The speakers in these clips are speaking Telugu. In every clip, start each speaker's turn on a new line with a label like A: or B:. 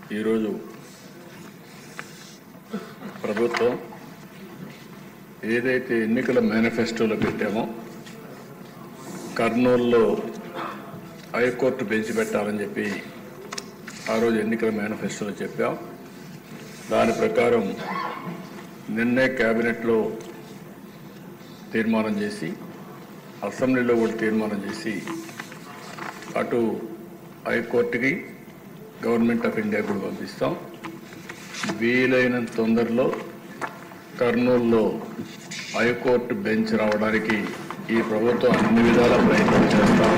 A: ఈరోజు ప్రభుత్వం ఏదైతే ఎన్నికల మేనిఫెస్టోలో పెట్టామో కర్నూలులో హైకోర్టు బెంచ్ పెట్టాలని చెప్పి ఆ రోజు ఎన్నికల మేనిఫెస్టోలో చెప్పాం దాని ప్రకారం నిన్నే కేబినెట్లో తీర్మానం చేసి అసెంబ్లీలో కూడా తీర్మానం చేసి అటు హైకోర్టుకి గవర్నమెంట్ ఆఫ్ ఇండియా కూడా పంపిస్తాం వీలైనంత తొందరలో కర్నూలులో హైకోర్టు బెంచ్ రావడానికి ఈ ప్రభుత్వం అన్ని విధాల ప్రయత్నం చేస్తాం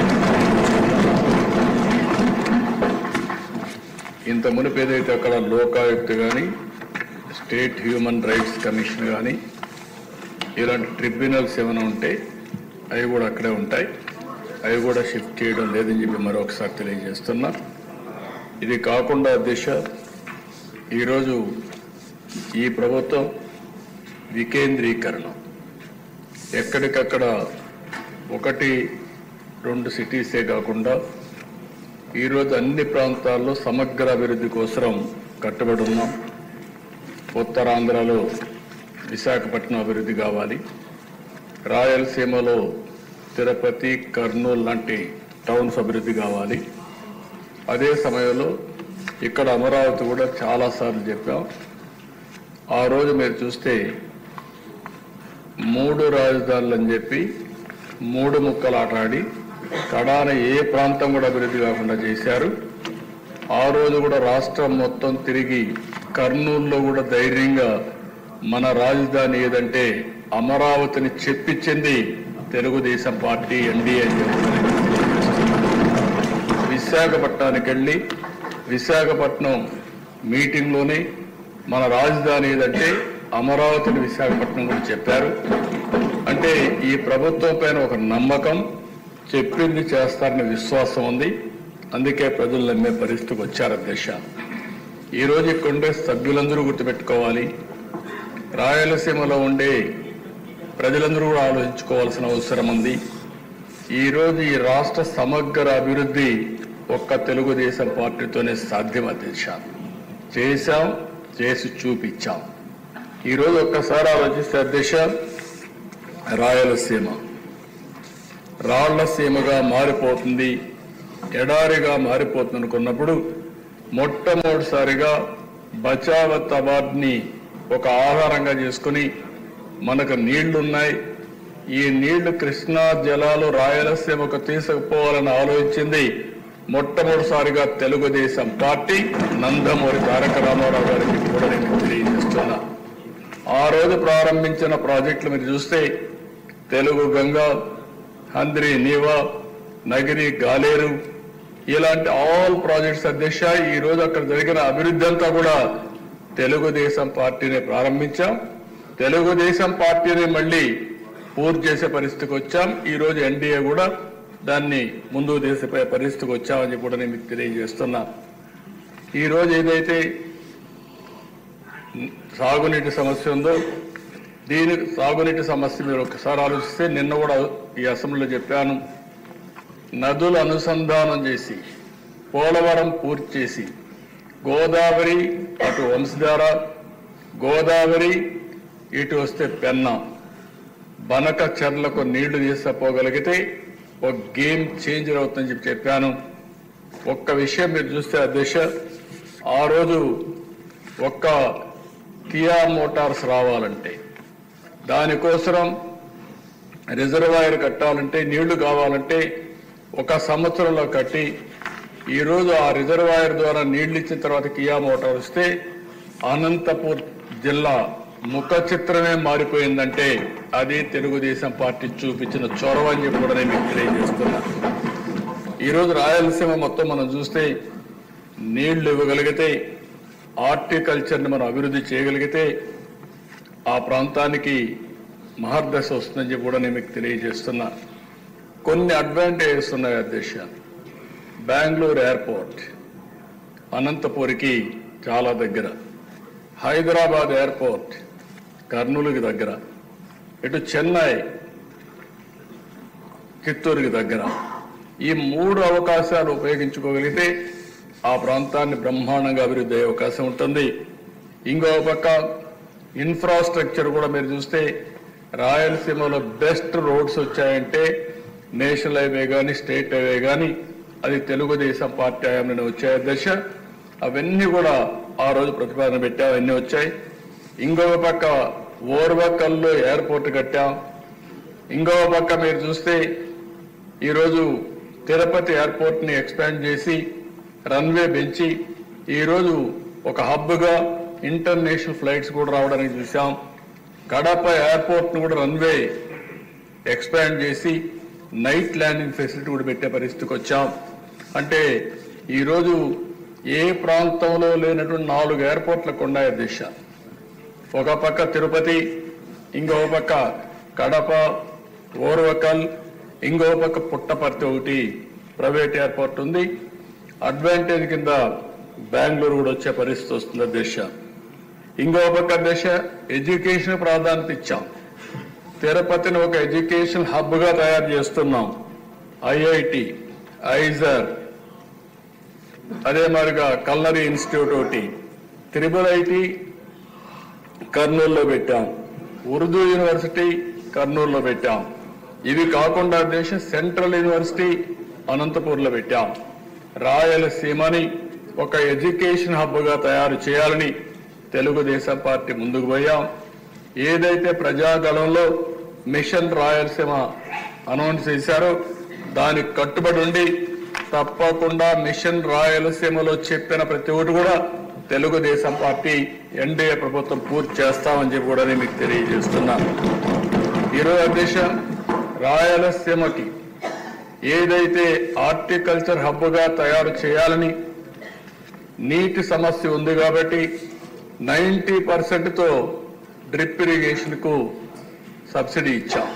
A: ఇంత మునుపు ఏదైతే అక్కడ లోకాయుక్త కానీ స్టేట్ హ్యూమన్ రైట్స్ కమిషన్ కానీ ఇలాంటి ట్రిబ్యునల్స్ ఏమైనా ఉంటే అవి కూడా అక్కడే ఉంటాయి అవి కూడా షిఫ్ట్ చేయడం లేదని చెప్పి మరొకసారి తెలియజేస్తున్నా ఇది కాకుండా దిశ ఈరోజు ఈ ప్రభుత్వం వికేంద్రీకరణ ఎక్కడికక్కడ ఒకటి రెండు సిటీసే కాకుండా ఈరోజు అన్ని ప్రాంతాల్లో సమగ్ర అభివృద్ధి కోసం కట్టుబడి ఉన్నాం ఉత్తరాంధ్రలో విశాఖపట్నం అభివృద్ధి కావాలి రాయలసీమలో తిరుపతి కర్నూలు లాంటి టౌన్స్ అభివృద్ధి కావాలి అదే సమయంలో ఇక్కడ అమరావతి కూడా చాలాసార్లు చెప్పాం ఆ రోజు మీరు చూస్తే మూడు రాజధానులు అని చెప్పి మూడు ముక్కలు ఆటాడి కడాన ఏ ప్రాంతం కూడా అభివృద్ధి కాకుండా చేశారు ఆ రోజు కూడా రాష్ట్రం మొత్తం తిరిగి కర్నూలులో కూడా ధైర్యంగా మన రాజధాని ఏదంటే అమరావతిని చెప్పించింది తెలుగుదేశం పార్టీ ఎన్డీఏ అని చెప్తున్నారు విశాఖపట్నానికి వెళ్ళి విశాఖపట్నం మీటింగ్లోనే మన రాజధాని ఏదంటే అమరావతిని విశాఖపట్నం కూడా చెప్పారు అంటే ఈ ప్రభుత్వం పైన ఒక నమ్మకం చెప్పింది చేస్తారని విశ్వాసం ఉంది అందుకే ప్రజలు నమ్మే పరిస్థితికి వచ్చారు అధ్యక్ష ఈరోజు ఇక్కడ ఉండే సభ్యులందరూ గుర్తుపెట్టుకోవాలి రాయలసీమలో ఉండే ప్రజలందరూ కూడా ఆలోచించుకోవాల్సిన అవసరం ఉంది ఈరోజు ఈ రాష్ట్ర సమగ్ర అభివృద్ధి ఒక్క తెలుగుదేశం పార్టీతోనే సాధ్యం అధ్యక్ష చేశాం చేసి చూపించాం ఈరోజు ఒక్కసారి ఆలోచిస్తే అధ్యక్ష రాయలసీమ రాళ్లసీమగా మారిపోతుంది ఎడారిగా మారిపోతుంది అనుకున్నప్పుడు మొట్టమొదటిసారిగా బచావత్ అవార్డుని ఒక ఆధారంగా చేసుకుని మనకు నీళ్లున్నాయి ఈ నీళ్లు కృష్ణా జలాలు రాయలసీమకు తీసుకుపోవాలని ఆలోచించింది మొట్టమొదటిసారిగా తెలుగుదేశం పార్టీ నందమూరి తారక రామారావు గారికి కూడా నేను తెలియజేస్తున్నా ఆ రోజు ప్రారంభించిన ప్రాజెక్టులు మీరు చూస్తే తెలుగు గంగా హంద్రి నీవా నగిరి గాలేరు ఇలాంటి ఆల్ ప్రాజెక్ట్స్ అధ్యక్ష ఈ రోజు అక్కడ జరిగిన అభివృద్ధి అంతా కూడా తెలుగుదేశం పార్టీని ప్రారంభించాం తెలుగుదేశం పార్టీని మళ్ళీ పూర్తి చేసే పరిస్థితికి వచ్చాం ఈ రోజు ఎన్డీఏ కూడా దాన్ని ముందుకు తీసే పరిస్థితికి వచ్చామని చెప్పి కూడా నేను మీకు తెలియజేస్తున్నా ఈ రోజు ఏదైతే సాగునీటి సమస్య ఉందో దీని సాగునీటి సమస్య మీరు ఒకసారి ఆలోచిస్తే నిన్న కూడా ఈ అసెంబ్లీలో చెప్పాను నదులు అనుసంధానం చేసి పోలవరం పూర్తి చేసి గోదావరి అటు వంశధార గోదావరి ఇటు వస్తే పెన్నా బనక చెర్లకు నీళ్లు తీసుకుపోగలిగితే ఒక గేమ్ చేంజర్ అవుతుందని చెప్పి చెప్పాను ఒక్క విషయం మీరు చూస్తే అధ్యక్ష ఆ రోజు ఒక్క కియా మోటార్స్ రావాలంటే దానికోసం రిజర్వాయర్ కట్టాలంటే నీళ్లు కావాలంటే ఒక సంవత్సరంలో కట్టి ఈరోజు ఆ రిజర్వాయర్ ద్వారా నీళ్లు ఇచ్చిన తర్వాత కియా మోటార్ వస్తే అనంతపూర్ జిల్లా ముఖ చిత్రమే మారిపోయిందంటే అది తెలుగుదేశం పార్టీ చూపించిన చొరవ అని చెప్పి కూడా నేను మీకు తెలియజేస్తున్నా ఈరోజు రాయలసీమ మొత్తం మనం చూస్తే నీళ్లు ఇవ్వగలిగితే హార్టికల్చర్ని మనం అభివృద్ధి చేయగలిగితే ఆ ప్రాంతానికి మహర్దశ వస్తుందని చెప్పి కూడా నేను మీకు తెలియజేస్తున్నా కొన్ని అడ్వాంటేజెస్ ఉన్నాయి అధ్యక్ష బెంగళూరు ఎయిర్పోర్ట్ అనంతపూర్కి చాలా దగ్గర హైదరాబాద్ ఎయిర్పోర్ట్ కర్నూలుకి దగ్గర ఇటు చెన్నై చిత్తూరుకి దగ్గర ఈ మూడు అవకాశాలు ఉపయోగించుకోగలిగితే ఆ ప్రాంతాన్ని బ్రహ్మాండంగా అభివృద్ధి అయ్యే అవకాశం ఉంటుంది ఇంకో పక్క ఇన్ఫ్రాస్ట్రక్చర్ కూడా మీరు చూస్తే రాయలసీమలో బెస్ట్ రోడ్స్ వచ్చాయంటే నేషనల్ హైవే కానీ స్టేట్ హైవే కానీ అది తెలుగుదేశం పార్టీ హయాంలోనే వచ్చాయి దశ అవన్నీ కూడా ఆ రోజు ప్రతిపాదన పెట్టాం అవన్నీ వచ్చాయి ఇంకొక పక్క ఓర్వకల్లో ఎయిర్పోర్ట్ కట్టాం ఇంకొక పక్క మీరు చూస్తే ఈరోజు తిరుపతి ఎయిర్పోర్ట్ ని ఎక్స్పాండ్ చేసి రన్వే పెంచి ఈరోజు ఒక హబ్గా ఇంటర్నేషనల్ ఫ్లైట్స్ కూడా రావడానికి చూసాం కడప ఎయిర్పోర్ట్ ను కూడా రన్వే ఎక్స్పాండ్ చేసి నైట్ ల్యాండింగ్ ఫెసిలిటీ కూడా పెట్టే పరిస్థితికి వచ్చాం అంటే ఈరోజు ఏ ప్రాంతంలో లేనటువంటి నాలుగు ఎయిర్పోర్ట్లకు ఉన్నాయి దిశ ఒక పక్క తిరుపతి ఇంకో పక్క కడప ఓర్వకల్ ఇంకో పక్క పుట్టపర్తి ఒకటి ప్రైవేట్ ఎయిర్పోర్ట్ ఉంది అడ్వాంటేజ్ కింద బెంగళూరు కూడా వచ్చే పరిస్థితి వస్తుంది దిశ ఇంకో పక్క దశ ఎడ్యుకేషన్ ప్రాధాన్యత ఇచ్చాం తిరుపతిని ఒక ఎడ్యుకేషన్ హబ్ గా తయారు చేస్తున్నాం ఐఐటి ఐజర్ అదే మాదిరిగా కల్నరీ ఇన్స్టిట్యూట్ ఒకటి త్రిబుల్ ఐటి కర్నూలులో పెట్టాం ఉర్దూ యూనివర్సిటీ కర్నూలులో పెట్టాం ఇవి కాకుండా దేశ సెంట్రల్ యూనివర్సిటీ అనంతపూర్లో పెట్టాం రాయలసీమని ఒక ఎడ్యుకేషన్ హబ్గా తయారు చేయాలని తెలుగుదేశం పార్టీ ముందుకు పోయాం ఏదైతే ప్రజాగళంలో మిషన్ రాయలసీమ అనౌన్స్ చేశారో దానికి కట్టుబడి ఉండి తప్పకుండా మిషన్ రాయలసీమలో చెప్పిన ప్రతి ఒక్కటి కూడా తెలుగుదేశం పార్టీ ఎన్డీఏ ప్రభుత్వం పూర్తి చేస్తామని చెప్పి కూడా నేను మీకు తెలియజేస్తున్నాను ఈరోజు అధ్యక్ష రాయలసీమకి ఏదైతే హార్టికల్చర్ హబ్గా తయారు చేయాలని నీటి సమస్య ఉంది కాబట్టి నైంటీ పర్సెంట్తో డ్రిప్ ఇరిగేషన్ కు సబ్సిడీ ఇచ్చాం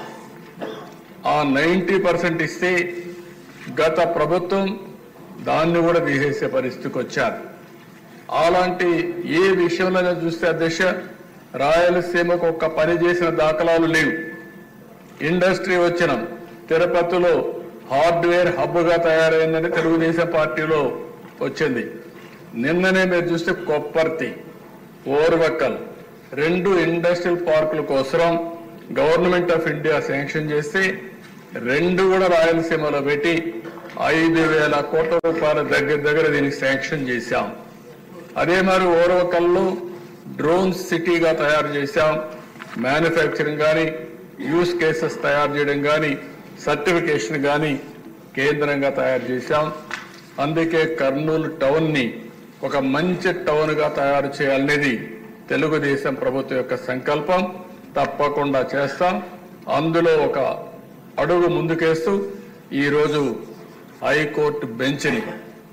A: ఆ నైంటీ పర్సెంట్ ఇస్తే గత ప్రభుత్వం దాన్ని కూడా తీసేసే పరిస్థితికి వచ్చారు అలాంటి ఏ విషయంలో చూస్తే అధ్యక్ష రాయలసీమకు ఒక్క పని చేసిన దాఖలాలు లేవు ఇండస్ట్రీ వచ్చిన తిరుపతిలో హార్డ్వేర్ హబ్గా తయారైందని తెలుగుదేశం పార్టీలో వచ్చింది నిన్ననే మీరు చూస్తే కొప్పర్తి ఓర్వకల్ రెండు ఇండస్ట్రియల్ పార్కుల కోసం గవర్నమెంట్ ఆఫ్ ఇండియా శాంక్షన్ చేస్తే రెండు కూడా రాయలసీమలో పెట్టి ఐదు వేల కోట్ల రూపాయల దగ్గర దగ్గర దీనికి శాంక్షన్ చేశాం అదే మరి ఓర్వకల్లో డ్రోన్ సిటీగా తయారు చేశాం మ్యానుఫ్యాక్చరింగ్ కానీ యూస్ కేసెస్ తయారు చేయడం కానీ సర్టిఫికేషన్ కానీ కేంద్రంగా తయారు చేశాం అందుకే కర్నూలు టౌన్ ని ఒక మంచి టౌన్ గా తయారు చేయాలనేది తెలుగుదేశం ప్రభుత్వం యొక్క సంకల్పం తప్పకుండా చేస్తాం అందులో ఒక అడుగు ముందుకేస్తూ ఈరోజు హైకోర్టు బెంచ్ని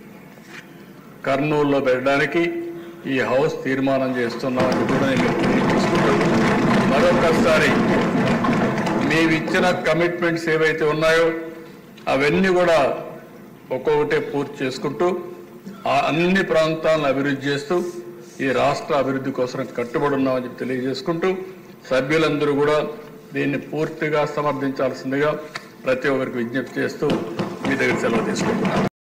A: కర్నూలులో పెట్టడానికి ఈ హౌస్ తీర్మానం చేస్తున్నామని కూడా నేను తెలియజేసుకుంటూ మరొకసారి మేమిచ్చిన కమిట్మెంట్స్ ఏవైతే ఉన్నాయో అవన్నీ కూడా ఒక్కొక్కటే పూర్తి చేసుకుంటూ ఆ అన్ని ప్రాంతాలను అభివృద్ధి చేస్తూ ఈ రాష్ట్ర అభివృద్ధి కోసం కట్టుబడి ఉన్నామని చెప్పి తెలియజేసుకుంటూ సభ్యులందరూ కూడా దీన్ని పూర్తిగా సమర్థించాల్సిందిగా ప్రతి ఒక్కరికి విజ్ఞప్తి చేస్తూ మీ దగ్గర సెలవు తీసుకుంటున్నాను